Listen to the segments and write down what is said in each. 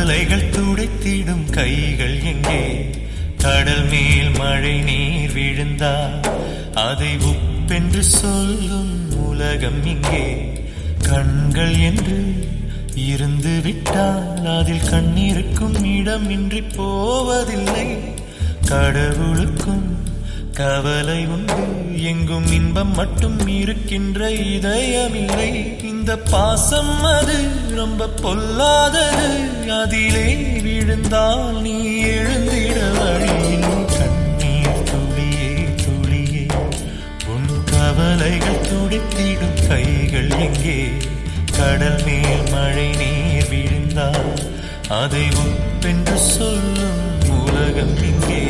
கவலைகள் துடைத்திடும் கைகள் எங்கே கடல் மேல் மழை நீர் விழுந்தால் அதை உப்பென்று சொல்லும் உலகம் இங்கே கண்கள் என்று இருந்து விட்டால் அதில் கண்ணீருக்கும் இடமின்றி போவதில்லை கடவுளுக்கும் கவலை உண்டு எங்கும் இன்பம் மட்டும் இருக்கின்ற இதயமில்லை இந்த பாசம் அது ரொம்ப பொல்லாதது அதிலே விழுந்தால் நீ எழுந்திட வழியில் கண்ணீர் துளியே துளியே உன் கவலைகள் துடைத்திடும் கைகள் எங்கே கடல் மேல் மழை நீர் விழுந்தால் அதை உப்பென்று சொல்லும் உலகம் இங்கே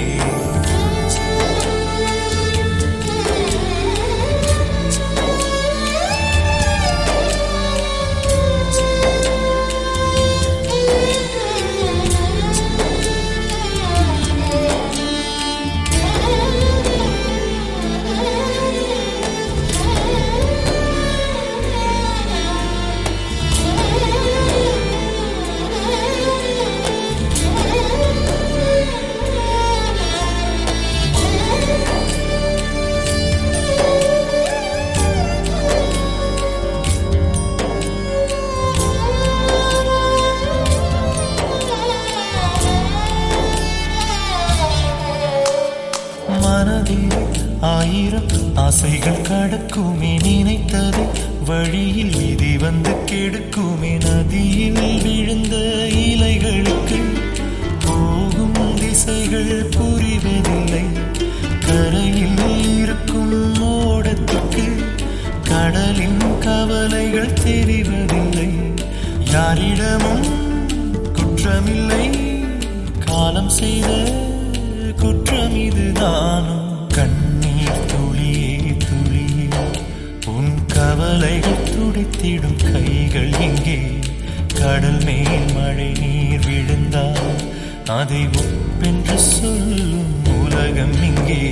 மனதில் ஆயிரம் ஆசைகள் கடக்குமே நினைத்தது வழியில் விதி வந்து கெடுக்குமே நதியில் விழுந்த இலைகளுக்கு போகும் திசைகள் புரிவதில்லை கரையில் இருக்கும் ஓடத்துக்கு கடலின் கவலைகள் தெரிவதில்லை யாரிடமும் குற்றமில்லை காலம் செய்த குற்றம் இதுதானோ கண்ணீர் துளியே துளியே உன் கவலைகள் துடைத்திடும் கைகள் எங்கே கடல் மேல் மழை நீர் விழுந்தால் அதை ஒப்பென்று சொல்லும் உலகம் இங்கே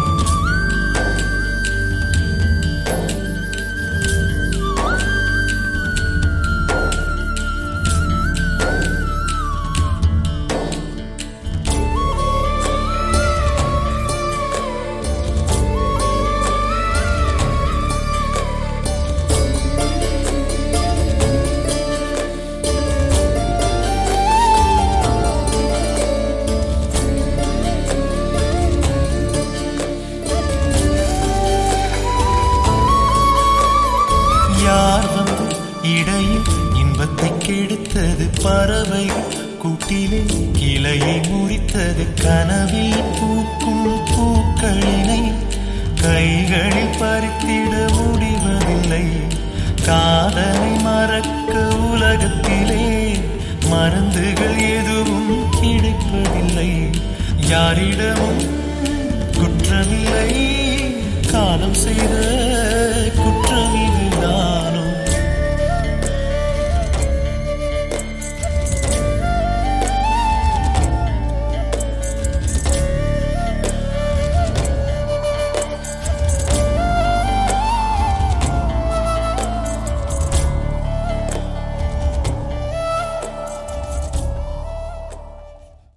யார் வந்து இடையில் இன்பத்தை கெடுத்தது பறவை கூட்டிலே கிளையை முறித்தது கனவில் பூக்கும் பூக்களினை கைகளில் பறித்திட முடிவதில்லை காதலை மறக்க உலகத்திலே மருந்துகள் எதுவும் கிடைப்பதில்லை யாரிடமும் குற்றமில்லை காலம் செய்த